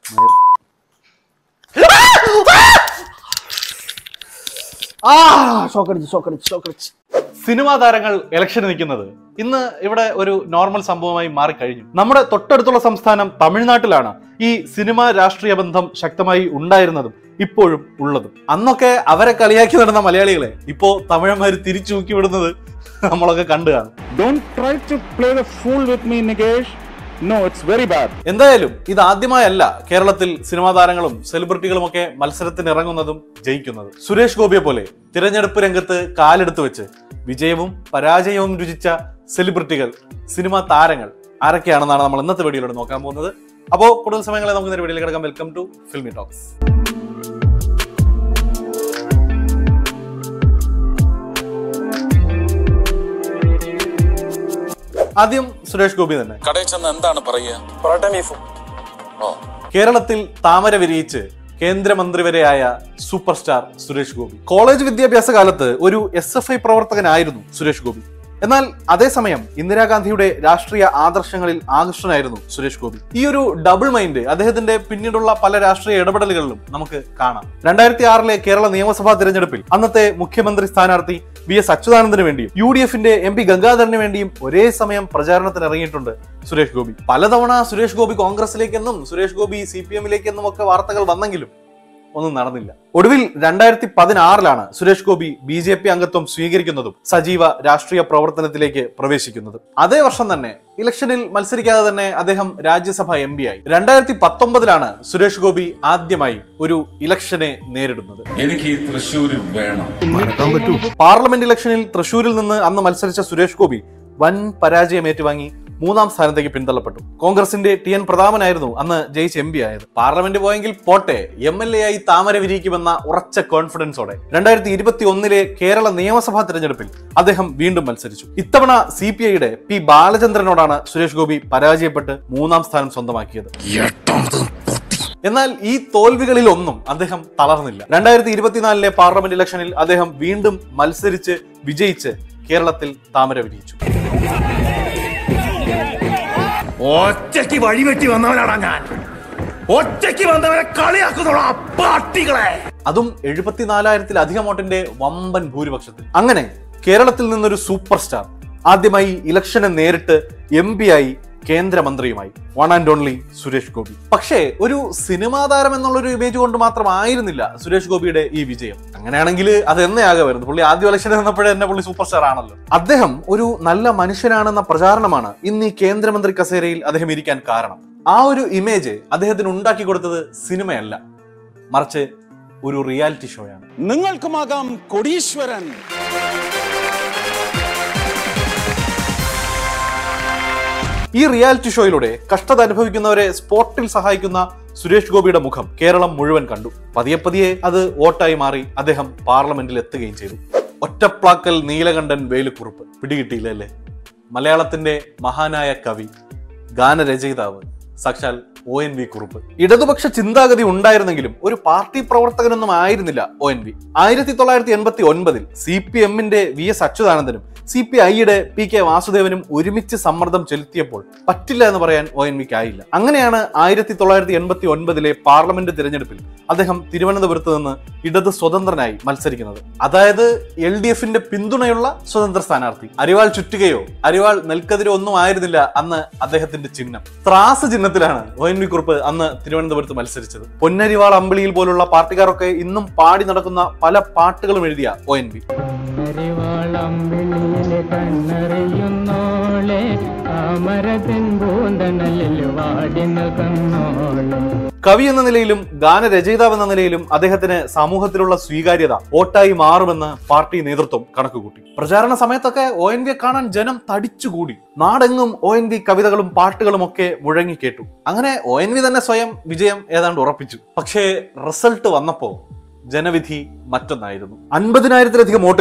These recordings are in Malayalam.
ആ ഷോക്കടിച്ച് ഷോക്കടിച്ച് ഷോക്കടിച്ച് സിനിമാ താരങ്ങൾ ഇലക്ഷന് നിൽക്കുന്നത് ഇന്ന് ഇവിടെ ഒരു നോർമൽ സംഭവമായി മാറിക്കഴിഞ്ഞു നമ്മുടെ തൊട്ടടുത്തുള്ള സംസ്ഥാനം തമിഴ്നാട്ടിലാണ് ഈ സിനിമാ രാഷ്ട്രീയ ബന്ധം ശക്തമായി ഉണ്ടായിരുന്നതും ഇപ്പോഴും ഉള്ളതും അന്നൊക്കെ അവരെ കളിയാക്കി നടന്ന മലയാളികളെ ഇപ്പോ തമിഴന്മാര് തിരിച്ചു തൂക്കി വിടുന്നത് നമ്മളൊക്കെ കണ്ടു കാണും Don't try to play the fool with me, Nigesh. No, it's very bad. എന്തായാലും ഇത് ആദ്യമായല്ല കേരളത്തിൽ സിനിമാ താരങ്ങളും സെലിബ്രിറ്റികളും ഒക്കെ മത്സരത്തിന് ഇറങ്ങുന്നതും ജയിക്കുന്നതും സുരേഷ് ഗോപിയെ പോലെ തിരഞ്ഞെടുപ്പ് രംഗത്ത് കാലെടുത്ത് വെച്ച് വിജയവും പരാജയവും രുചിച്ച സെലിബ്രിറ്റികൾ സിനിമാ താരങ്ങൾ ആരൊക്കെയാണെന്നാണ് നമ്മൾ ഇന്നത്തെ വീഡിയോയിലൂടെ നോക്കാൻ പോകുന്നത് അപ്പോൾ കൂടുതൽ സമയങ്ങളെ നമുക്ക് നേരെ വീഡിയോയിലേക്ക് കിടക്കാം വെൽക്കം ടു ഫിൽമി ടോക്സ് ആദ്യം സുരേഷ് ഗോപി തന്നെ കടയിൽ ചെന്ന് എന്താണ് പറയുക പൊറോട്ട ബീഫും ഓ കേരളത്തിൽ താമര വിരിയിച്ച് കേന്ദ്രമന്ത്രി വരെയായ super star Suresh Gopi college വിദ്യാഭ്യാസ കാലത്ത് ഒരു എസ് എഫ് ഐ പ്രവർത്തകനായിരുന്നു സുരേഷ് ഗോപി എന്നാൽ അതേസമയം ഇന്ദിരാഗാന്ധിയുടെ രാഷ്ട്രീയ ആദർശങ്ങളിൽ ആകർഷനായിരുന്നു സുരേഷ് ഗോപി ഈ ഒരു ഡബിൾ മൈൻഡ് അദ്ദേഹത്തിന്റെ പിന്നീടുള്ള പല രാഷ്ട്രീയ ഇടപെടലുകളിലും നമുക്ക് കാണാം രണ്ടായിരത്തി ആറിലെ കേരള നിയമസഭാ തിരഞ്ഞെടുപ്പിൽ അന്നത്തെ മുഖ്യമന്ത്രി സ്ഥാനാർത്ഥി വി എസ് അച്യുതാനന്ദന് വേണ്ടിയും യു ഡി എഫിന്റെ എം പി ഗംഗാധരന് വേണ്ടിയും ഒരേ സമയം പ്രചാരണത്തിന് ഇറങ്ങിയിട്ടുണ്ട് സുരേഷ് ഗോപി പലതവണ സുരേഷ് ഗോപി കോൺഗ്രസിലേക്കെന്നും സുരേഷ് ഗോപി സി പി എമ്മിലേക്കെന്നും ഒക്കെ വാർത്തകൾ വന്നെങ്കിലും ഒന്നും നടന്നില്ല ഒടുവിൽ രണ്ടായിരത്തി പതിനാറിലാണ് Suresh Gopi B J P അംഗത്വം സ്വീകരിക്കുന്നതും സജീവ രാഷ്ട്രീയ പ്രവർത്തനത്തിലേക്ക് പ്രവേശിക്കുന്നതും അതേ വർഷം തന്നെ ഇലക്ഷനിൽ മത്സരിക്കാതെ തന്നെ അദ്ദേഹം രാജ്യസഭ എം പി ആയി രണ്ടായിരത്തി പത്തൊമ്പതിലാണ് സുരേഷ് ഗോപി ആദ്യമായി ഒരു ഇലക്ഷനെ നേരിടുന്നത് എനിക്ക് ഈ തൃശ്ശൂര് വേണം പാർലമെന്റ് ഇലക്ഷനിൽ തൃശൂരിൽ നിന്ന് അന്ന് മത്സരിച്ച സുരേഷ് ഗോപി വൻ പരാജയം ഏറ്റുവാങ്ങി മൂന്നാം സ്ഥാനത്തേക്ക് പിന്തള്ളപ്പെട്ടു കോൺഗ്രസിന്റെ ടി എൻ പ്രതാപനായിരുന്നു അന്ന് ജയിച്ച് എം പി ആയത് പാർലമെന്റ് പോയെങ്കിൽ പോട്ടെ എം എൽ എ ആയി താമര വിരിയിക്കുമെന്ന ഉറച്ച കോൺഫിഡൻസോടെ രണ്ടായിരത്തി ഇരുപത്തി ഒന്നിലെ കേരള നിയമസഭാ തെരഞ്ഞെടുപ്പിൽ അദ്ദേഹം വീണ്ടും മത്സരിച്ചു ഇത്തവണ സി പി ഐയുടെ പി ബാലചന്ദ്രനോടാണ് സുരേഷ് ഗോപി പരാജയപ്പെട്ട് മൂന്നാം സ്ഥാനം സ്വന്തമാക്കിയത് എന്നാൽ ഈ തോൽവികളിൽ ഒന്നും അദ്ദേഹം തളർന്നില്ല രണ്ടായിരത്തി ഇരുപത്തിനാലിലെ പാർലമെന്റ് ഇലക്ഷനിൽ അദ്ദേഹം വീണ്ടും മത്സരിച്ച് വിജയിച്ച് കേരളത്തിൽ താമര വിരിയിച്ചു ഒറ്റയ്ക്ക് വഴിവെട്ടി വന്നവനാടാ ഞാൻ ഒറ്റയ്ക്ക് വന്നവനെ കളിയാക്കുന്നുള്ള പാട്ടികളെ അതും എഴുപത്തിനാലായിരത്തിലധികം വോട്ടിന്റെ വമ്പൻ ഭൂരിപക്ഷത്തിൽ അങ്ങനെ കേരളത്തിൽ നിന്നൊരു സൂപ്പർ സ്റ്റാർ ആദ്യമായി ഇലക്ഷനെ നേരിട്ട് എം പി ആയി കേന്ദ്രമന്ത്രിയുമായി one and only Suresh Gopi പക്ഷേ ഒരു സിനിമാ താരം എന്നുള്ളൊരു ഇമേജ് കൊണ്ട് മാത്രമായിരുന്നില്ല സുരേഷ് ഗോപിയുടെ ഈ വിജയം അങ്ങനെയാണെങ്കിൽ അത് എന്നയാകെ വരുന്നത് പുള്ളി ആദ്യ ഇലക്ഷൻ നിന്നപ്പോഴേ തന്നെ പുള്ളി സൂപ്പർ സ്റ്റാർ ആണല്ലോ അദ്ദേഹം ഒരു നല്ല മനുഷ്യനാണെന്ന പ്രചാരണമാണ് ഇന്ന് ഈ കേന്ദ്രമന്ത്രി കസേരയിൽ അദ്ദേഹം ഇരിക്കാൻ കാരണം ആ ഒരു ഇമേജ് അദ്ദേഹത്തിന് ഉണ്ടാക്കി കൊടുത്തത് സിനിമയല്ല മറിച്ച് ഒരു റിയാലിറ്റി ഷോയാണ് നിങ്ങൾക്കുമാകാം കൊടീശ്വരൻ ഈ റിയാലിറ്റി ഷോയിലൂടെ കഷ്ടത അനുഭവിക്കുന്നവരെ സ്പോട്ടിൽ സഹായിക്കുന്ന സുരേഷ് ഗോപിയുടെ മുഖം കേരളം മുഴുവൻ കണ്ടു പതിയെ പതിയെ അത് വോട്ടായി മാറി അദ്ദേഹം പാർലമെന്റിൽ എത്തുകയും ചെയ്തു ഒറ്റപ്ലാക്കൽ നീലകണ്ഠൻ വേലുക്കുറുപ്പ് പിടികിട്ടിയില്ലല്ലേ മലയാളത്തിന്റെ മഹാനായ കവി ഗാനരചയിതാവ് സാക്ഷാൽ ഒ എൻ വി കുറുപ്പ് ഇടതുപക്ഷ ചിന്താഗതി ഉണ്ടായിരുന്നെങ്കിലും ഒരു പാർട്ടി പ്രവർത്തകനൊന്നും ആയിരുന്നില്ല ഒ എൻ വി ആയിരത്തി തൊള്ളായിരത്തി എൺപത്തി ഒൻപതിൽ സി പി എമ്മിന്റെ വി എസ് അച്യുതാനന്ദനും സി പി ഐയുടെ പി കെ വാസുദേവനും ഒരുമിച്ച് സമ്മർദ്ദം ചെലുത്തിയപ്പോൾ പറ്റില്ല എന്ന് പറയാൻ ഒ എൻ വിക്ക് ആയില്ല അങ്ങനെയാണ് ആയിരത്തി തൊള്ളായിരത്തി എൺപത്തി ഒൻപതിലെ പാർലമെന്റ് തിരഞ്ഞെടുപ്പിൽ അദ്ദേഹം തിരുവനന്തപുരത്ത് നിന്ന് ഇടത് സ്വതന്ത്രനായി മത്സരിക്കുന്നത് അതായത് എൽ ഡി എഫിന്റെ പിന്തുണയുള്ള സ്വതന്ത്ര സ്ഥാനാർത്ഥി അരിവാൾ ചുറ്റുകയോ അരിവാൾ നെൽക്കതിരോ ഒന്നും ആയിരുന്നില്ല അന്ന് അദ്ദേഹത്തിന്റെ ചിഹ്നം ത്രാസ് ചിഹ്നത്തിലാണ് ഒ എൻ വി കുറുപ്പ് അന്ന് തിരുവനന്തപുരത്ത് മത്സരിച്ചത് പൊന്നരിവാൾ അമ്പിളിയിൽ പോലുള്ള പാർട്ടിക്കാരൊക്കെ ഇന്നും പാടി നടക്കുന്ന പല പാട്ടുകളും എഴുതിയ ഒ എൻ വി കണ്ണറിവാളമ്പിളിയിലെ കണ്ണറിയുന്നോളെ താമരത്തിൻ പൂന്തണലിൽ വാടി നിൽക്കുന്നോളെ കവി എന്ന നിലയിലും ഗാനരചയിതാവ് എന്ന നിലയിലും അദ്ദേഹത്തിന് സമൂഹത്തിലുള്ള സ്വീകാര്യത വോട്ടായി മാറുമെന്ന് പാർട്ടി നേതൃത്വം കണക്കുകൂട്ടി പ്രചാരണ സമയത്തൊക്കെ ഒ എൻ വിയെ കാണാൻ ജനം തടിച്ചുകൂടി നാടെങ്ങും ഒ എൻ വി കവിതകളും പാട്ടുകളും ഒക്കെ മുഴങ്ങി കേട്ടു അങ്ങനെ ഒ എൻ വി തന്നെ സ്വയം വിജയം ഏതാണ്ട് ഉറപ്പിച്ചു പക്ഷേ റിസൾട്ട് വന്നപ്പോ ജനവിധി മറ്റൊന്നായിരുന്നു അൻപതിനായിരത്തിലധികം വോട്ടിന്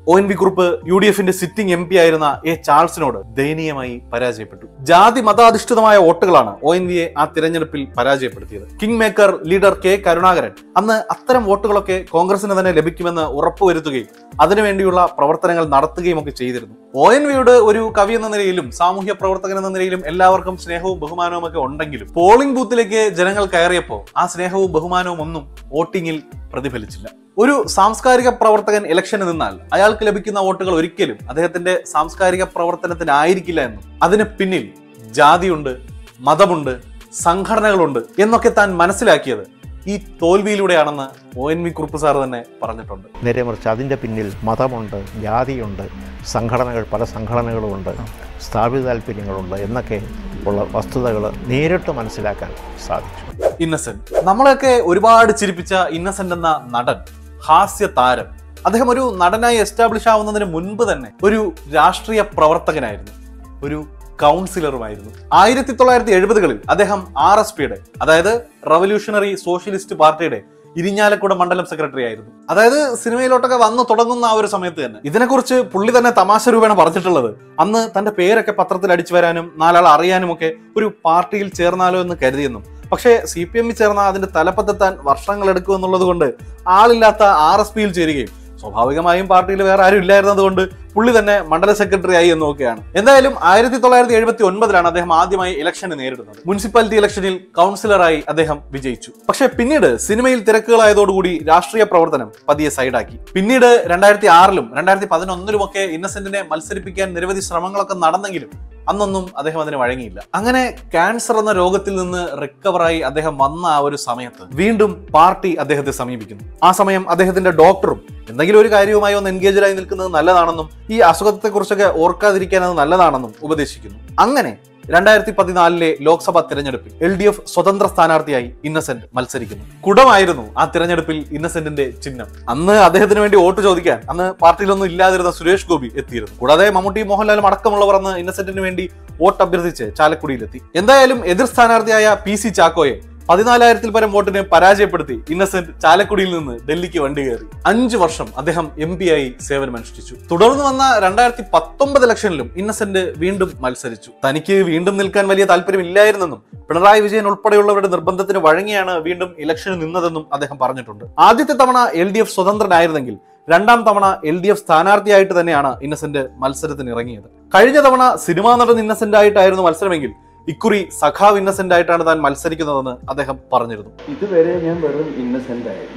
O N V Kurup U D എഫിന്റെ സിറ്റിംഗ് എം പി ആയിരുന്ന എ ചാൾസിനോട് ദയനീയമായി പരാജയപ്പെട്ടു ജാതി മതാധിഷ്ഠിതമായ വോട്ടുകളാണ് ഒ എൻ വിയെ ആ തിരഞ്ഞെടുപ്പിൽ പരാജയപ്പെടുത്തിയത് king maker leader K Karunakaran അന്ന് അത്തരം വോട്ടുകളൊക്കെ കോൺഗ്രസിന് തന്നെ ലഭിക്കുമെന്ന് ഉറപ്പുവരുത്തുകയും അതിനുവേണ്ടിയുള്ള പ്രവർത്തനങ്ങൾ നടത്തുകയും ഒക്കെ ചെയ്തിരുന്നു ഒ എൻ വിയുടെ ഒരു കവി എന്ന നിലയിലും സാമൂഹ്യ പ്രവർത്തകൻ എന്ന നിലയിലും എല്ലാവർക്കും സ്നേഹവും ബഹുമാനവും ഒക്കെ ഉണ്ടെങ്കിലും പോളിംഗ് ബൂത്തിലേക്ക് ജനങ്ങൾ കയറിയപ്പോൾ ആ സ്നേഹവും ബഹുമാനവും ഒന്നും വോട്ടിങ്ങിൽ പ്രതിഫലിച്ചില്ല ഒരു സാംസ്കാരിക പ്രവർത്തകൻ ഇലക്ഷന് നിന്നാൽ അയാൾക്ക് ലഭിക്കുന്ന വോട്ടുകൾ ഒരിക്കലും അദ്ദേഹത്തിന്റെ സാംസ്കാരിക പ്രവർത്തനത്തിനായിരിക്കില്ല എന്നും അതിന് പിന്നിൽ ജാതിയുണ്ട് മതമുണ്ട് സംഘടനകളുണ്ട് എന്നൊക്കെ താൻ മനസ്സിലാക്കിയത് ഈ തോൽവിയിലൂടെയാണെന്ന് O N V Kurup sir തന്നെ പറഞ്ഞിട്ടുണ്ട് നേരെ മറിച്ച് അതിൻ്റെ പിന്നിൽ മതമുണ്ട് ജാതിയുണ്ട് സംഘടനകൾ പല സംഘടനകളുമുണ്ട് സ്ഥാപിത താല്പര്യങ്ങളുണ്ട് എന്നൊക്കെ ഉള്ള വസ്തുതകൾ നേരിട്ട് മനസ്സിലാക്കാൻ സാധിച്ചു ഇന്നസെന്റ് നമ്മളെയൊക്കെ ഒരുപാട് ചിരിപ്പിച്ച ഇന്നസെന്റ് എന്ന നടൻ ഹാസ്യ താരം അദ്ദേഹം ഒരു നടനായി എസ്റ്റാബ്ലിഷ് ആവുന്നതിന് മുൻപ് തന്നെ ഒരു രാഷ്ട്രീയ പ്രവർത്തകനായിരുന്നു ഒരു കൗൺസിലറുമായിരുന്നു ആയിരത്തി തൊള്ളായിരത്തി എഴുപതുകളിൽ അദ്ദേഹം ആർ എസ് പിയുടെ അതായത് റവല്യൂഷണറി സോഷ്യലിസ്റ്റ് പാർട്ടിയുടെ ഇരിഞ്ഞാലക്കുട മണ്ഡലം സെക്രട്ടറി ആയിരുന്നു അതായത് സിനിമയിലോട്ടൊക്കെ വന്നു തുടങ്ങുന്ന ആ ഒരു സമയത്ത് തന്നെ ഇതിനെക്കുറിച്ച് പുള്ളി തന്നെ തമാശ രൂപേണ പറഞ്ഞിട്ടുള്ളത് അന്ന് തന്റെ പേരൊക്കെ പത്രത്തിൽ അടിച്ചു വരാനും നാലാൾ അറിയാനും ഒക്കെ ഒരു പാർട്ടിയിൽ ചേർന്നാലോ എന്ന് കരുതിയെന്നും പക്ഷേ സി പി എമ്മിൽ ചേർന്ന അതിന്റെ തലപ്പത്തെത്താൻ വർഷങ്ങൾ എടുക്കും എന്നുള്ളത് കൊണ്ട് ആളില്ലാത്ത ആർ എസ് പിയിൽ ചേരുകയും സ്വാഭാവികമായും പാർട്ടിയിൽ വേറെ ആരും ഇല്ലായിരുന്നത് കൊണ്ട് പുള്ളി തന്നെ മണ്ഡല സെക്രട്ടറി ആയി എന്നൊക്കെയാണ് എന്തായാലും ആയിരത്തി തൊള്ളായിരത്തി എഴുപത്തി ഒൻപതിലാണ് അദ്ദേഹം ആദ്യമായി ഇലക്ഷന് നേരിടുന്നത് മുനിസിപ്പാലിറ്റി ഇലക്ഷനിൽ കൗൺസിലറായി അദ്ദേഹം വിജയിച്ചു പക്ഷേ പിന്നീട് സിനിമയിൽ തിരക്കുകളായതോടുകൂടി രാഷ്ട്രീയ പ്രവർത്തനം പതിയെ സൈഡാക്കി പിന്നീട് രണ്ടായിരത്തി ആറിലും രണ്ടായിരത്തി പതിനൊന്നിലുമൊക്കെ ഇന്നസെന്റിനെ മത്സരിപ്പിക്കാൻ നിരവധി ശ്രമങ്ങളൊക്കെ നടന്നെങ്കിലും അന്നൊന്നും അദ്ദേഹം അതിന് വഴങ്ങിയില്ല അങ്ങനെ ക്യാൻസർ എന്ന രോഗത്തിൽ നിന്ന് റിക്കവറായി അദ്ദേഹം വന്ന ആ ഒരു സമയത്ത് വീണ്ടും പാർട്ടി അദ്ദേഹത്തെ സമീപിക്കുന്നു ആ സമയം അദ്ദേഹത്തിന്റെ ഡോക്ടറും എന്തെങ്കിലും ഒരു കാര്യവുമായി ഒന്ന് എൻഗേജഡായി നിൽക്കുന്നത് നല്ലതാണെന്നും ഈ അസുഖത്തെക്കുറിച്ചൊക്കെ ഓർക്കാതിരിക്കാൻ അത് നല്ലതാണെന്നും ഉപദേശിക്കുന്നു അങ്ങനെ രണ്ടായിരത്തി പതിനാലിലെ ലോക്സഭാ തിരഞ്ഞെടുപ്പിൽ എൽ ഡി എഫ് സ്വതന്ത്ര സ്ഥാനാർത്ഥിയായി ഇന്നസെന്റ് മത്സരിക്കുന്നു കുടമായിരുന്നു ആ തിരഞ്ഞെടുപ്പിൽ ഇന്നസെന്റിന്റെ ചിഹ്നം അന്ന് അദ്ദേഹത്തിന് വേണ്ടി വോട്ട് ചോദിക്കാൻ അന്ന് പാർട്ടിയിലൊന്നും ഇല്ലാതിരുന്ന സുരേഷ് ഗോപി എത്തിയിരുന്നു കൂടാതെ മമ്മൂട്ടി മോഹൻലാലും അടക്കമുള്ളവർ അന്ന് ഇന്നസെന്റിന് വേണ്ടി വോട്ട് അഭ്യർത്ഥിച്ച് ചാലക്കുടിയിലെത്തി എന്തായാലും എതിർ സ്ഥാനാർത്ഥിയായ പി സി ചാക്കോയെ പതിനാലായിരത്തിൽ പരം വോട്ടിനെ പരാജയപ്പെടുത്തി ഇന്നസെന്റ് ചാലക്കുടിയിൽ നിന്ന് ഡൽഹിക്ക് വണ്ടി കയറി അഞ്ചു വർഷം അദ്ദേഹം എം പി ആയി സേവനമനുഷ്ഠിച്ചു തുടർന്ന് വന്ന രണ്ടായിരത്തി പത്തൊമ്പത് ഇലക്ഷനിലും ഇന്നസെന്റ് വീണ്ടും മത്സരിച്ചു തനിക്ക് വീണ്ടും നിൽക്കാൻ വലിയ താല്പര്യമില്ലായിരുന്നെന്നും പിണറായി വിജയൻ ഉൾപ്പെടെയുള്ളവരുടെ നിർബന്ധത്തിന് വഴങ്ങിയാണ് വീണ്ടും ഇലക്ഷന് നിന്നതെന്നും അദ്ദേഹം പറഞ്ഞിട്ടുണ്ട് ആദ്യത്തെ തവണ എൽ ഡി എഫ് സ്വതന്ത്രനായിരുന്നെങ്കിൽ രണ്ടാം തവണ എൽ ഡി എഫ് സ്ഥാനാർത്ഥിയായിട്ട് തന്നെയാണ് ഇന്നസെന്റ് മത്സരത്തിന് ഇറങ്ങിയത് കഴിഞ്ഞ തവണ സിനിമാ നടൻ ഇന്നസെന്റ് ആയിട്ടായിരുന്നു മത്സരമെങ്കിൽ ഇക്കുറി സഖാവ് ഇന്നസെന്റ് ആയിട്ടാണ് താൻ മത്സരിക്കുന്നതെന്ന് അദ്ദേഹം പറഞ്ഞിരുന്നു ഇതുവരെ ഞാൻ വെറും ഇന്നസെന്റ് ആയിരുന്നു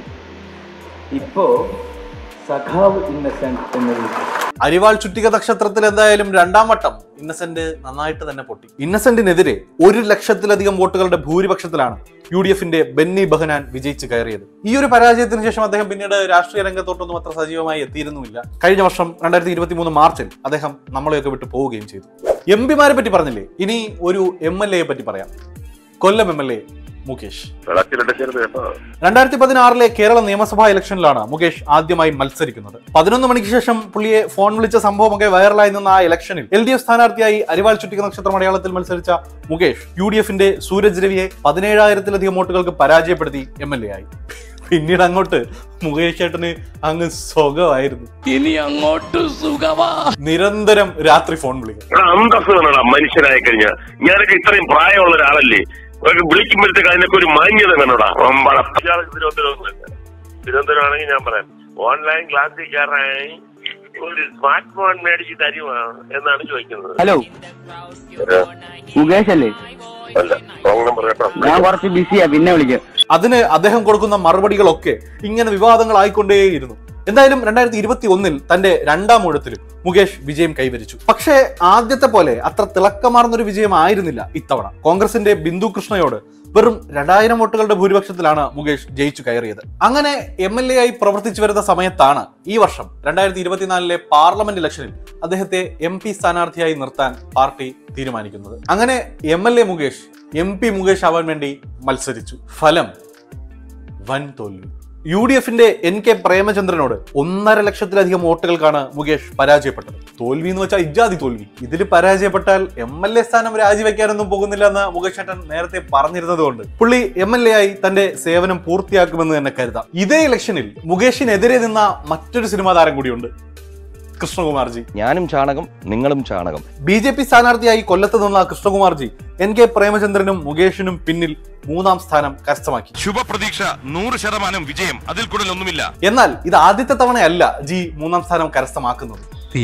ഇപ്പോ സഖാവ് ഇന്നസെന്റ് എന്നൊരു അരിവാൾ ചുറ്റിക നക്ഷത്രത്തിൽ എന്തായാലും രണ്ടാം വട്ടം ഇന്നസെന്റ് നന്നായിട്ട് തന്നെ പൊട്ടി ഇന്നസെന്റിനെതിരെ ഒരു ലക്ഷത്തിലധികം വോട്ടുകളുടെ ഭൂരിപക്ഷത്തിലാണ് യു ഡി എഫിന്റെ ബെന്നി ബഹനാൻ വിജയിച്ച് കയറിയത് ഈ ഒരു പരാജയത്തിന് ശേഷം അദ്ദേഹം പിന്നീട് രാഷ്ട്രീയ രംഗത്തോട്ടൊന്നും അത്ര സജീവമായി എത്തിയിരുന്നുമില്ല കഴിഞ്ഞ വർഷം രണ്ടായിരത്തി ഇരുപത്തി മൂന്ന് മാർച്ചിൽ അദ്ദേഹം നമ്മളെയൊക്കെ വിട്ടു പോവുകയും ചെയ്തു എം പിമാരെ പറ്റി പറഞ്ഞില്ലേ ഇനി ഒരു എം എൽ എയെ പറ്റി പറയാം Kollam M L A Mukesh രണ്ടായിരത്തി പതിനാറിലെ കേരള നിയമസഭാ ഇലക്ഷനിലാണ് മുകേഷ് ആദ്യമായി മത്സരിക്കുന്നത് പതിനൊന്ന് മണിക്ക് ശേഷം പുള്ളിയെ ഫോൺ വിളിച്ച സംഭവമൊക്കെ വൈറലായി നിന്ന ആ ഇലക്ഷനിൽ എൽ ഡി എഫ് സ്ഥാനാർത്ഥിയായി അരിവാൾ ചുറ്റിക നക്ഷത്രം അടയാളത്തിൽ മത്സരിച്ച മുകേഷ് യു ഡി എഫിന്റെ സൂരജ് രവിയെ പതിനേഴായിരത്തിലധികം വോട്ടുകൾക്ക് പരാജയപ്പെടുത്തി എം എൽ എ ആയി പിന്നീട് അങ്ങോട്ട് മുകേഷ് ചേട്ടന് അങ്ങ് സുഖമായിരുന്നു ഇനി അങ്ങോട്ട് സുഖമാ നിരന്തരം രാത്രി ഫോൺ വിളിക്കും അന്തസ് വേണടാ മനുഷ്യനായി കഴിഞ്ഞാൽ ഞാനൊക്കെ ഇത്രയും പ്രായമുള്ള ഒരാളല്ലേ ഒരു വിളിക്കുമ്പോഴത്തേക്ക് അതിനൊക്കെ ഒരു മാന്യത വേണോടാ അമ്പാട തിരുവനന്തപുരം തിരുവനന്തപുരം ആണെങ്കിൽ ഞാൻ പറയാം ഓൺലൈൻ ക്ലാസ്സിൽ കയറാനായി ഒരു സ്മാർട്ട് ഫോൺ മേടിച്ച് തരുമോ എന്നാണ് ചോദിക്കുന്നത് ഹലോ മുകേഷ് അല്ലേ അല്ല റോങ് നമ്പർ കേട്ടോ ഞാൻ കുറച്ച് ബിസിയാ പിന്നെ വിളിക്കാം അതിന് അദ്ദേഹം കൊടുക്കുന്ന മറുപടികളൊക്കെ ഇങ്ങനെ വിവാദങ്ങളായിക്കൊണ്ടേയിരുന്നു എന്തായാലും രണ്ടായിരത്തി ഇരുപത്തി ഒന്നിൽ തന്റെ രണ്ടാം ഊഴത്തിലും മുകേഷ് വിജയം കൈവരിച്ചു പക്ഷേ ആദ്യത്തെ പോലെ അത്ര തിളക്കമാർന്നൊരു വിജയമായിരുന്നില്ല ഇത്തവണ കോൺഗ്രസിന്റെ ബിന്ദു കൃഷ്ണയോട് വെറും രണ്ടായിരം വോട്ടുകളുടെ ഭൂരിപക്ഷത്തിലാണ് മുകേഷ് ജയിച്ചു കയറിയത് അങ്ങനെ എം എൽ എ ആയി പ്രവർത്തിച്ചു വരുന്ന സമയത്താണ് ഈ വർഷം രണ്ടായിരത്തി ഇരുപത്തിനാലിലെ പാർലമെന്റ് ഇലക്ഷനിൽ അദ്ദേഹത്തെ എം പി സ്ഥാനാർത്ഥിയായി നിർത്താൻ പാർട്ടി തീരുമാനിക്കുന്നത് അങ്ങനെ M L A Mukesh M P Mukesh ആവാൻ വേണ്ടി മത്സരിച്ചു ഫലം വൻ തോൽവി യു ഡി എഫിന്റെ എൻ കെ പ്രേമചന്ദ്രനോട് ഒന്നര ലക്ഷത്തിലധികം വോട്ടുകൾക്കാണ് മുകേഷ് പരാജയപ്പെട്ടത് തോൽവി എന്ന് വെച്ചാൽ ഇജാതി തോൽവി ഇതിൽ പരാജയപ്പെട്ടാൽ എം എൽ എ സ്ഥാനം രാജിവെക്കാനൊന്നും പോകുന്നില്ല എന്ന് മുകേഷ് ഏട്ടൻ നേരത്തെ പറഞ്ഞിരുന്നത് കൊണ്ട് പുള്ളി എം എൽ എ ആയി തന്റെ സേവനം പൂർത്തിയാക്കുമെന്ന് തന്നെ കരുതാം ഇതേ ഇലക്ഷനിൽ മുകേഷിനെതിരെ നിന്ന മറ്റൊരു സിനിമാ താരം കൂടിയുണ്ട് കൃഷ്ണകുമാർജി ഞാനും ചാണകം നിങ്ങളും ചാണകം ബി ജെ പി സ്ഥാനാർത്ഥിയായി കൊല്ലത്ത് നിന്ന കൃഷ്ണകുമാർജി എൻ കെ പ്രേമചന്ദ്രനും മുകേഷിനും പിന്നിൽ മൂന്നാം സ്ഥാനം കരസ്ഥമാക്കി ശുഭപ്രതീക്ഷ നൂറ് ശതമാനം വിജയം അതിൽ കൂടുതൽ ഒന്നുമില്ല എന്നാൽ ഇത് ആദ്യത്തെ തവണയല്ല ജി മൂന്നാം സ്ഥാനം കരസ്ഥമാക്കുന്നത്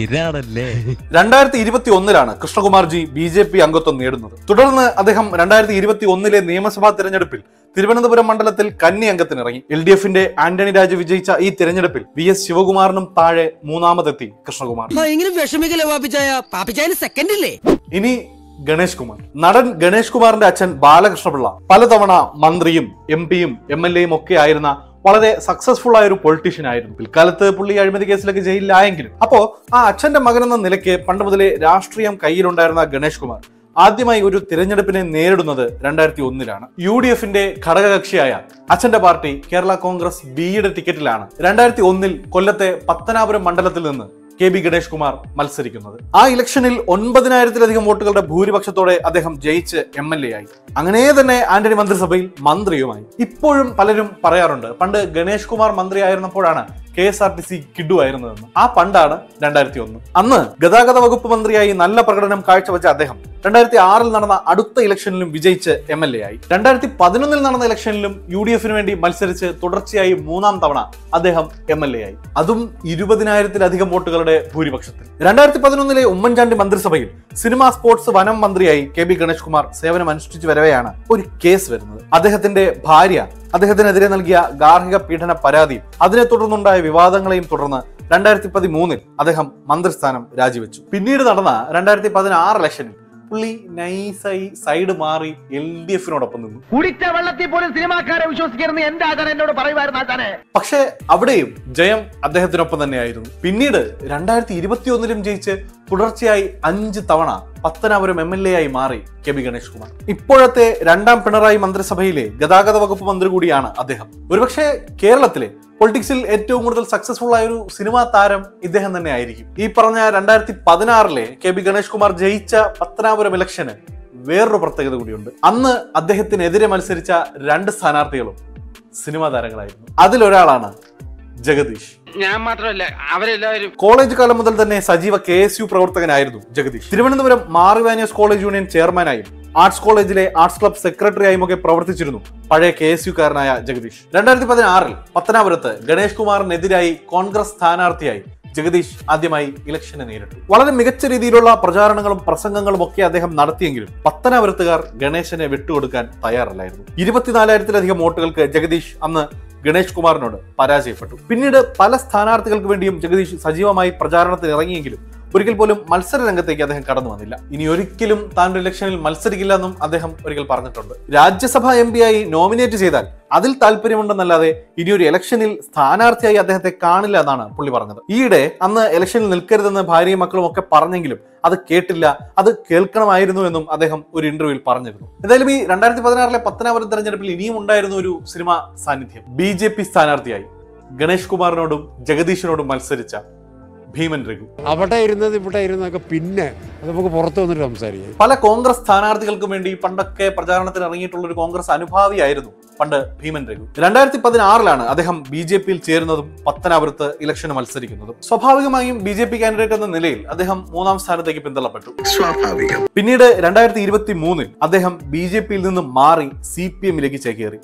രണ്ടായിരത്തി ഇരുപത്തി ഒന്നിലാണ് കൃഷ്ണകുമാർജി ബി ജെ പി അംഗത്വം നേടുന്നത് തുടർന്ന് അദ്ദേഹം രണ്ടായിരത്തി ഇരുപത്തി ഒന്നിലെ നിയമസഭാ തിരഞ്ഞെടുപ്പിൽ തിരുവനന്തപുരം മണ്ഡലത്തിൽ കന്നി അംഗത്തിനിറങ്ങി എൽ ഡി എഫിന്റെ ആന്റണി രാജു വിജയിച്ച ഈ തിരഞ്ഞെടുപ്പിൽ വി എസ് ശിവകുമാറിനും താഴെ മൂന്നാമതെത്തി കൃഷ്ണകുമാർ ഭയങ്കര വിഷമിക്കല്ലേ പാപ്പിച്ചായ പാപ്പിച്ചായന് സെക്കൻഡ് ഇല്ലേ ഇനി ഗണേഷ് കുമാർ നടൻ ഗണേഷ് കുമാറിന്റെ അച്ഛൻ ബാലകൃഷ്ണപിള്ള പലതവണ മന്ത്രിയും എം പിയും എം എൽ എയും ഒക്കെ ആയിരുന്ന വളരെ സക്സസ്ഫുൾ ആയ ഒരു പൊളിറ്റീഷ്യൻ ആയിരുന്നു പിൽക്കാലത്ത് പുള്ളി അഴിമതി കേസിലൊക്കെ ജയിലിലായെങ്കിലും അപ്പോ ആ അച്ഛന്റെ മകൻ എന്ന നിലയ്ക്ക് പണ്ട് മുതലേ രാഷ്ട്രീയം കയ്യിലുണ്ടായിരുന്ന ഗണേഷ് കുമാർ ആദ്യമായി ഒരു തിരഞ്ഞെടുപ്പിനെ നേരിടുന്നത് രണ്ടായിരത്തി ഒന്നിലാണ് യു ഡി എഫിന്റെ ഘടകകക്ഷിയായ അച്ഛന്റെ പാർട്ടി കേരള കോൺഗ്രസ് ബിയുടെ ടിക്കറ്റിലാണ് രണ്ടായിരത്തി ഒന്നിൽ കൊല്ലത്തെ പത്തനാപുരം മണ്ഡലത്തിൽ നിന്ന് കെ ബി ഗണേഷ് കുമാർ മത്സരിക്കുന്നത് ആ ഇലക്ഷനിൽ ഒൻപതിനായിരത്തിലധികം വോട്ടുകളുടെ ഭൂരിപക്ഷത്തോടെ അദ്ദേഹം ജയിച്ച് എം എൽ എ ആയി അങ്ങനെ തന്നെ ആന്റണി മന്ത്രിസഭയിൽ മന്ത്രിയുമായി ഇപ്പോഴും പലരും പറയാറുണ്ട് പണ്ട് ഗണേഷ് കുമാർ മന്ത്രിയായിരുന്നപ്പോഴാണ് K S R T C കിഡു ആയിരുന്നതെന്ന് ആ പണ്ടാണ് രണ്ടായിരത്തി ഒന്ന് അന്ന് ഗതാഗത വകുപ്പ് മന്ത്രിയായി നല്ല പ്രകടനം കാഴ്ചവെച്ച അദ്ദേഹം രണ്ടായിരത്തി ആറിൽ നടന്ന അടുത്ത ഇലക്ഷനിലും വിജയിച്ച് എം എൽ എ ആയി രണ്ടായിരത്തി പതിനൊന്നിൽ നടന്ന ഇലക്ഷനിലും യു ഡി എഫിന് വേണ്ടി മത്സരിച്ച് തുടർച്ചയായി മൂന്നാം തവണ അദ്ദേഹം എം എൽ എ ആയി അതും ഇരുപതിനായിരത്തിലധികം വോട്ടുകളുടെ ഭൂരിപക്ഷത്തിൽ രണ്ടായിരത്തി പതിനൊന്നിലെ ഉമ്മൻചാണ്ടി മന്ത്രിസഭയിൽ സിനിമ സ്പോർട്സ് വനം മന്ത്രിയായി കെ ബി ഗണേഷ് കുമാർ സേവനം അനുഷ്ഠിച്ചു വരവെയാണ് ഒരു കേസ് വരുന്നത് അദ്ദേഹത്തിന്റെ ഭാര്യ അദ്ദേഹത്തിനെതിരെ നൽകിയ ഗാർഹിക പീഡന പരാതിയും അതിനെ തുടർന്നുണ്ടായ വിവാദങ്ങളെയും തുടർന്ന് രണ്ടായിരത്തി പതിമൂന്നിൽ അദ്ദേഹം മന്ത്രിസ്ഥാനം രാജിവെച്ചു പിന്നീട് നടന്ന രണ്ടായിരത്തി പതിനാറ് ഇലക്ഷനിൽ പുള്ളി നൈസായി സൈഡ് മാറി എൽ ഡി എഫിനോടൊപ്പം നിന്നു കുടിച്ച വെള്ളത്തിൽ പോലും സിനിമാക്കാരെ വിശ്വസിക്കരുന്ന് എന്റെ ആചാരം എന്നോട് പറയുമായിരുന്നു ആചാരെ പക്ഷേ അവിടെയും ജയം അദ്ദേഹത്തിനൊപ്പം തന്നെയായിരുന്നു പിന്നീട് രണ്ടായിരത്തി ഇരുപത്തിയൊന്നിലും ജയിച്ച് തുടർച്ചയായി അഞ്ച് തവണ പത്തനാപുരം എം എൽ എ ആയി മാറി കെ ബി ഗണേഷ് കുമാർ ഇപ്പോഴത്തെ രണ്ടാം പിണറായി മന്ത്രിസഭയിലെ ഗതാഗത വകുപ്പ് മന്ത്രി കൂടിയാണ് അദ്ദേഹം ഒരുപക്ഷെ കേരളത്തിലെ പൊളിറ്റിക്സിൽ ഏറ്റവും കൂടുതൽ സക്സസ്ഫുൾ ആയ ഒരു സിനിമാ താരം ഇദ്ദേഹം തന്നെ ആയിരിക്കും ഈ പറഞ്ഞ രണ്ടായിരത്തി പതിനാറിലെ കെ ബി ഗണേഷ് കുമാർ ജയിച്ച പത്തനാപുരം ഇലക്ഷന് വേറൊരു പ്രത്യേകത കൂടിയുണ്ട് അന്ന് അദ്ദേഹത്തിനെതിരെ മത്സരിച്ച രണ്ട് സ്ഥാനാർത്ഥികളും സിനിമാ താരങ്ങളായിരുന്നു അതിലൊരാളാണ് ജഗദീഷ് ഞാൻ മാത്രമല്ല അവരെല്ലാവരും കോളേജ് കാലം മുതൽ തന്നെ സജീവ കെ എസ് യു പ്രവർത്തകനായിരുന്നു ജഗദീഷ് തിരുവനന്തപുരം മാറിവാനിയസ് കോളേജ് യൂണിയൻ ചെയർമാനായും ആർട്സ് കോളേജിലെ ആർട്സ് ക്ലബ് സെക്രട്ടറിയായും ഒക്കെ പ്രവർത്തിച്ചിരുന്നു പഴയ കെ എസ് യുക്കാരനായ ജഗദീഷ് രണ്ടായിരത്തി പതിനാറിൽ പത്തനാപുരത്ത് ഗണേഷ് കുമാറിനെതിരായി കോൺഗ്രസ് സ്ഥാനാർത്ഥിയായി ജഗദീഷ് ആദ്യമായി ഇലക്ഷനെ നേരിട്ടു വളരെ മികച്ച രീതിയിലുള്ള പ്രചാരണങ്ങളും പ്രസംഗങ്ങളും ഒക്കെ അദ്ദേഹം നടത്തിയെങ്കിലും പത്തനാപുരത്തുകാർ ഗണേശനെ വിട്ടുകൊടുക്കാൻ തയ്യാറല്ലായിരുന്നു ഇരുപത്തിനാലായിരത്തിലധികം വോട്ടുകൾക്ക് ജഗദീഷ് അന്ന് ഗണേഷ് കുമാറിനോട് പരാജയപ്പെട്ടു പിന്നീട് പല സ്ഥാനാർത്ഥികൾക്ക് വേണ്ടിയും ജഗദീഷ് സജീവമായി പ്രചാരണത്തിന് ഇറങ്ങിയെങ്കിലും ഒരിക്കൽ പോലും മത്സര രംഗത്തേക്ക് അദ്ദേഹം കടന്നു വന്നില്ല ഇനി ഒരിക്കലും താൻ ഒരു ഇലക്ഷനിൽ മത്സരിക്കില്ല എന്നും അദ്ദേഹം ഒരിക്കൽ പറഞ്ഞിട്ടുണ്ട് രാജ്യസഭ എം പി ആയി നോമിനേറ്റ് ചെയ്താൽ അതിൽ താല്പര്യമുണ്ടെന്നല്ലാതെ ഇനി ഒരു ഇലക്ഷനിൽ സ്ഥാനാർത്ഥിയായി അദ്ദേഹത്തെ കാണില്ല എന്നാണ് പുള്ളി പറഞ്ഞത് ഈയിടെ അന്ന് ഇലക്ഷനിൽ നിൽക്കരുതെന്ന് ഭാര്യയും മക്കളും ഒക്കെ പറഞ്ഞെങ്കിലും അത് കേട്ടില്ല അത് കേൾക്കണമായിരുന്നു എന്നും അദ്ദേഹം ഒരു ഇന്റർവ്യൂവിൽ പറഞ്ഞിരുന്നു എന്തായാലും ഈ രണ്ടായിരത്തി പതിനാറിലെ പത്തനാപുരം തെരഞ്ഞെടുപ്പിൽ ഇനിയും ഉണ്ടായിരുന്ന ഒരു സിനിമ സാന്നിധ്യം ബി ജെ പി സ്ഥാനാർത്ഥിയായി ഗണേഷ് കുമാറിനോടും ജഗദീഷിനോടും മത്സരിച്ച ഭീമൻ രഘു അവിടെ ഇരുന്നത് ഇവിടെ ഇരുന്നൊക്കെ പിന്നെ അത് നമുക്ക് പുറത്തു വന്നിട്ട് സംസാരിക്കാം പല കോൺഗ്രസ് സ്ഥാനാർത്ഥികൾക്കും വേണ്ടി പണ്ടൊക്കെ പ്രചാരണത്തിന് ഇറങ്ങിയിട്ടുള്ള ഒരു കോൺഗ്രസ് അനുഭാവിയായിരുന്നു പണ്ട് ഭീമൻ രഘു രണ്ടായിരത്തി പതിനാറിലാണ് അദ്ദേഹം ബി ജെ പിയിൽ ചേരുന്നതും പത്തനാപുരത്ത് ഇലക്ഷന് മത്സരിക്കുന്നതും സ്വാഭാവികമായും ബി ജെ പി കാൻഡിഡേറ്റ് എന്ന നിലയിൽ അദ്ദേഹം മൂന്നാം സ്ഥാനത്തേക്ക് പിന്തള്ളപ്പെട്ടു സ്വാഭാവികം പിന്നീട് രണ്ടായിരത്തി ഇരുപത്തി മൂന്നിൽ അദ്ദേഹം ബി ജെ പിയിൽ നിന്ന് മാറി സി പി എമ്മിലേക്ക് ചേക്കേറി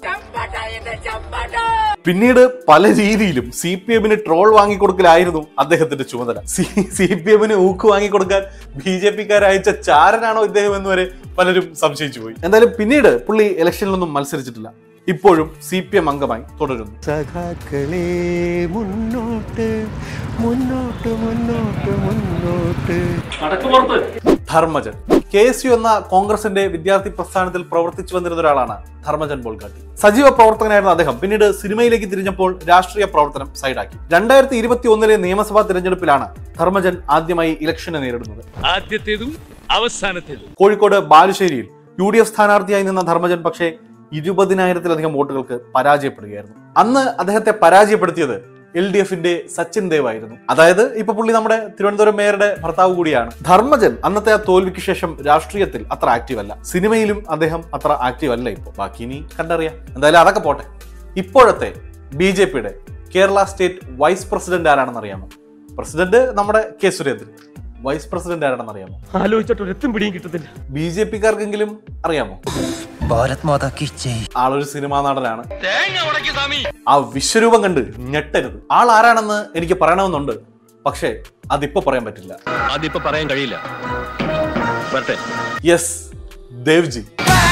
പിന്നീട് പല രീതിയിലും സി പി എമ്മിന് ട്രോൾ വാങ്ങിക്കൊടുക്കലായിരുന്നു അദ്ദേഹത്തിന്റെ ചുമതല സി സി പി എമ്മിന് ഊക്ക് വാങ്ങിക്കൊടുക്കാൻ ബി ജെ പിക്കാർ അയച്ച ചാരനാണോ ഇദ്ദേഹം എന്ന് വരെ പലരും സംശയിച്ചു പോയി എന്തായാലും പിന്നീട് പുള്ളി ഇലക്ഷനിലൊന്നും മത്സരിച്ചിട്ടില്ല ഇപ്പോഴും സി പി എം അംഗമായി തുടരുന്നു സഖാക്കളെ മുന്നോട്ട് മുന്നോട്ട് മുന്നോട്ട് മുന്നോട്ട് ധർമ്മജൻ കെ എസ് യു എന്ന കോൺഗ്രസിന്റെ വിദ്യാർത്ഥി പ്രസ്ഥാനത്തിൽ പ്രവർത്തിച്ചു വന്നിരുന്ന ഒരാളാണ് ധർമ്മജൻ ബോൾഗാട്ടി സജീവ പ്രവർത്തകനായിരുന്ന അദ്ദേഹം പിന്നീട് സിനിമയിലേക്ക് തിരിഞ്ഞപ്പോൾ രാഷ്ട്രീയ പ്രവർത്തനം സൈഡാക്കി രണ്ടായിരത്തി ഇരുപത്തി ഒന്നിലെ നിയമസഭാ തിരഞ്ഞെടുപ്പിലാണ് ധർമ്മജൻ ആദ്യമായി ഇലക്ഷനെ നേരിടുന്നത് ആദ്യത്തേതും അവസാനത്തേതും കോഴിക്കോട് ബാലുശ്ശേരിയിൽ യു ഡി എഫ് സ്ഥാനാർത്ഥിയായി നിന്ന ധർമ്മജൻ പക്ഷേ ഇരുപതിനായിരത്തിലധികം വോട്ടുകൾക്ക് പരാജയപ്പെടുകയായിരുന്നു അന്ന് അദ്ദേഹത്തെ പരാജയപ്പെടുത്തിയത് എൽ ഡി എഫിന്റെ സച്ചിൻ ദേവ് ആയിരുന്നു അതായത് ഇപ്പൊ പുള്ളി നമ്മുടെ തിരുവനന്തപുരം മേയറുടെ ഭർത്താവ് കൂടിയാണ് ധർമ്മജൻ അന്നത്തെ ആ തോൽവിക്ക് ശേഷം രാഷ്ട്രീയത്തിൽ അത്ര ആക്റ്റീവ് അല്ല സിനിമയിലും അദ്ദേഹം അത്ര ആക്റ്റീവ് അല്ല ഇപ്പോൾ ബാക്കി ഇനി കണ്ടറിയാം എന്തായാലും അതൊക്കെ പോട്ടെ ഇപ്പോഴത്തെ ബി ജെ പിയുടെ കേരള സ്റ്റേറ്റ് വൈസ് പ്രസിഡന്റ് ആരാണെന്ന് അറിയാമോ പ്രസിഡന്റ് നമ്മുടെ കെ സുരേന്ദ്രൻ വൈസ് പ്രസിഡന്റ് ആരാണെന്ന് അറിയാമോ ആലോചിച്ചിട്ട് ഒരു എത്തും പിടിയും കിട്ടത്തില്ല ബി ജെ പിക്കാർക്കെങ്കിലും അറിയാമോ ഭാരത് മാതാ കി ജയ് ആളൊരു സിനിമാ നടനാണ് ആ വിശ്വരൂപം കണ്ട് ഞെട്ടരുത് ആൾ ആരാണെന്ന് എനിക്ക് പറയണമെന്നുണ്ട് പക്ഷേ അതിപ്പോ പറയാൻ പറ്റില്ല അതിപ്പോ പറയാൻ കഴിയില്ല വരട്ടെ യെസ് ദേവ്ജി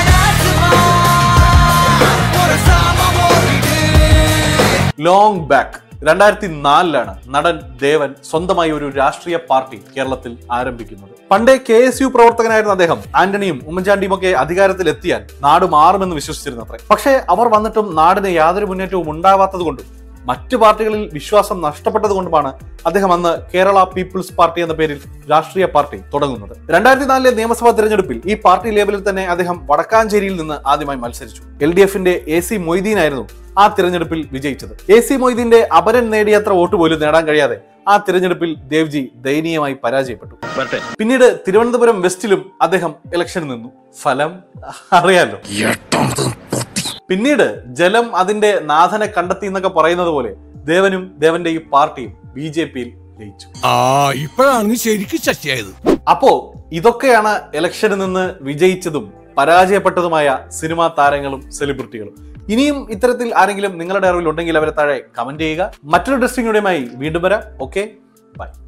ലോങ് ബാക്ക് രണ്ടായിരത്തി നാലിലാണ് നടൻ ദേവൻ സ്വന്തമായി ഒരു രാഷ്ട്രീയ പാർട്ടി കേരളത്തിൽ ആരംഭിക്കുന്നത് പണ്ടേ കെ എസ് യു പ്രവർത്തകനായിരുന്ന അദ്ദേഹം ആന്റണിയും ഉമ്മൻചാണ്ടിയും ഒക്കെ അധികാരത്തിൽ എത്തിയാൽ നാട് മാറുമെന്ന് വിശ്വസിച്ചിരുന്നത്രേ പക്ഷേ അവർ വന്നിട്ടും നാടിന് യാതൊരു മുന്നേറ്റവും ഉണ്ടാവാത്തത് കൊണ്ടും മറ്റു പാർട്ടികളിൽ വിശ്വാസം നഷ്ടപ്പെട്ടത് കൊണ്ടുമാണ് അദ്ദേഹം അന്ന് കേരള പീപ്പിൾസ് പാർട്ടി എന്ന പേരിൽ രാഷ്ട്രീയ പാർട്ടി തുടങ്ങുന്നത് രണ്ടായിരത്തി നാലിലെ നിയമസഭാ തെരഞ്ഞെടുപ്പിൽ ഈ പാർട്ടി ലേബലിൽ തന്നെ അദ്ദേഹം വടക്കാഞ്ചേരിയിൽ നിന്ന് ആദ്യമായി മത്സരിച്ചു എൽ ഡി എഫിന്റെ എ സി മൊയ്തീൻ ആയിരുന്നു ആ തിരഞ്ഞെടുപ്പിൽ വിജയിച്ചത് എ സി മൊയ്തീന്റെ അപരൻ നേടിയത്ര വോട്ട് പോലും നേടാൻ കഴിയാതെ ആ തിരഞ്ഞെടുപ്പിൽ ദേവ്ജി ദയനീയമായി പരാജയപ്പെട്ടു വരട്ടെ പിന്നീട് തിരുവനന്തപുരം വെസ്റ്റിലും അദ്ദേഹം ഇലക്ഷന് നിന്നു ഫലം അറിയാലോ പിന്നീട് ജലം അതിന്റെ നാഥനെ കണ്ടെത്തി എന്നൊക്കെ പറയുന്നത് പോലെ ദേവനും ദേവന്റെ ഈ പാർട്ടിയും ബി ജെ പിയിൽ ജയിച്ചു ആ ഇപ്പോഴാണ് ശരിക്കും ശശിയായത് അപ്പോ ഇതൊക്കെയാണ് ഇലക്ഷനിൽ നിന്ന് വിജയിച്ചതും പരാജയപ്പെട്ടതുമായ സിനിമാ താരങ്ങളും സെലിബ്രിറ്റികളും ഇനിയും ഇത്തരത്തിൽ ആരെങ്കിലും നിങ്ങളുടെ അറിവിൽ ഉണ്ടെങ്കിൽ അവരെ താഴെ കമന്റ് ചെയ്യുക മറ്റൊരു ടെസ്റ്റിംഗുടെയുമായി വീണ്ടും വരാം ഓക്കെ ബൈ